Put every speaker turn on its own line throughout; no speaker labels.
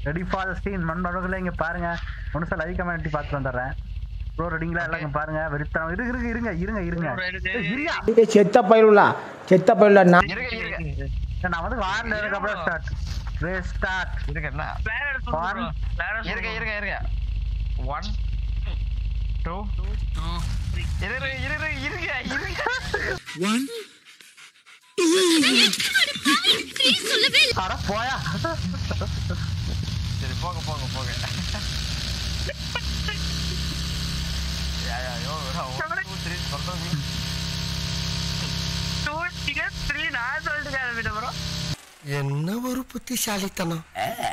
Ready for the ஸ்டீன் மண்பவர்களே இங்க பாருங்க மனுஷன் லைவ் கமெண்ட்டி பார்த்து வந்துடுறேன் ப்ரோ ரெடிங்களா எல்லாம் இங்க பாருங்க வெறித்தனம் இருக்கு இருக்கு இருங்க இருங்க இருங்க ஏய், இருயா
ஏய், செத்த பயிலுலா செத்த பயிலுலா நான்
இருங்க இருங்க
ஏய், நான் வந்து வாரில் இருக்க அப்புறம் ஸ்டார்ட் ரேஸ் ஸ்டார்ட்
இருங்க என்ன
பிளான் எடுத்து
One.
பிளான்
இருங்க இருங்க இருங்க ஒன் டூ இருங்க இருங்க இருங்க இருங்க
அட போயா
சரி போங்க போங்க போங்க yeah, yeah, yo, one, two, three, சொல்றேன்.
டூ டிக்கெட் த்ரீ நான் சொல்லிட்டு கிளம்பிட்டேன் ப்ரோ
என்ன ஒரு புத்திசாலித்தனம்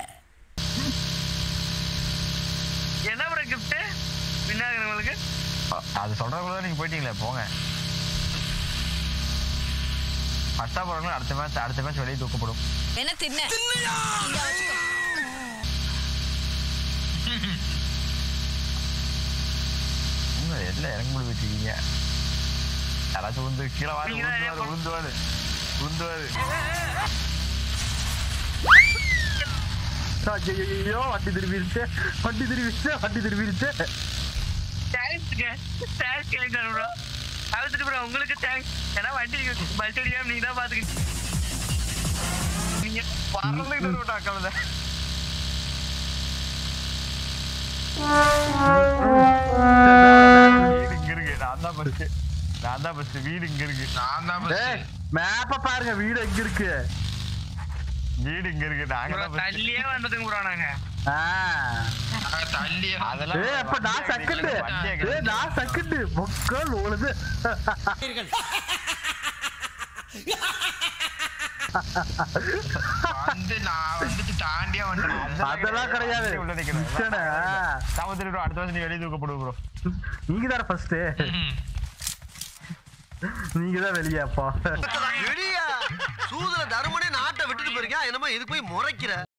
என்ன ப்ரோ கிஃப்ட் வின்னாகிறவங்களுக்கு
அது சொல்றதுக்குள்ள நீங்க போயிட்டீங்களே போங்க ஃபர்ஸ்டா போறவங்க அடுத்த மேட்ச் அடுத்த மேட்ச் வெளியே தூக்கப்படும்
என்ன தின்ன
உங்க எல்லாம் இறங்க முடிவு வச்சுக்கீங்க யாராச்சும் வந்து கீழே வாரு
நீங்க தான்
உளுந்துவாரு உளுந்துவாரு உளுந்துவாரு
ஐயோ வண்டி திரும்பிடுச்சு வண்டி திரும்பிடுச்சு வண்டி திரும்பிடுச்சு
தேங்க்ஸ்ங்க தேங்க்ஸ் கேட்கணும் ப்ரோ அழுத்துட்டு ப்ரோ உங்களுக்கு தேங்க்ஸ் ஏன்னா வண்டி பஸ் அடிக்காம நீங்க தான் பாத்துக்கிட்டு நீங்க
பறந்துகிட்டு இருக்கட்டும் அக்கா வீடு இங்க இருக்கு நான் தான் ஃபர்ஸ்ட் நான் தான் ஃபர்ஸ்ட் வீடு இங்க இருக்கு நான் தான்
ஏய் மேப்ப பாருங்க வீடு எங்க இருக்கு
வீடு இங்க இருக்கு நாங்க
ப்ரோ
தான் first.
தள்ளியே வந்ததுங்க ப்ரோ நாங்க
ஆ
அதெல்லாம்
ஏய் அப்ப நான் செகண்ட்
வண்டியை
ஏய்
கழட்டி-
நான் செகண்ட் முக்கால் ஓடுது
வந்து நான் வந்துட்டு தாண்டியா வந்துட்டேன்
அதெல்லாம் கிடையாது
உள்ள நிக்கிறேன்.
மிஷனு, ஆ.
தாமத்திட்டு bro, அடுத்த வருஷம் நீ வெளியே தூக்கப்படுவ ப்ரோ
நீங்க தானே ஃபர்ஸ்ட் நீங்க தான் வெளியே அப்போ
சூதுல தருமனே நாட்டை விட்டுட்டு போயிருக்கா என்னமோ இது போய் முறைக்கிற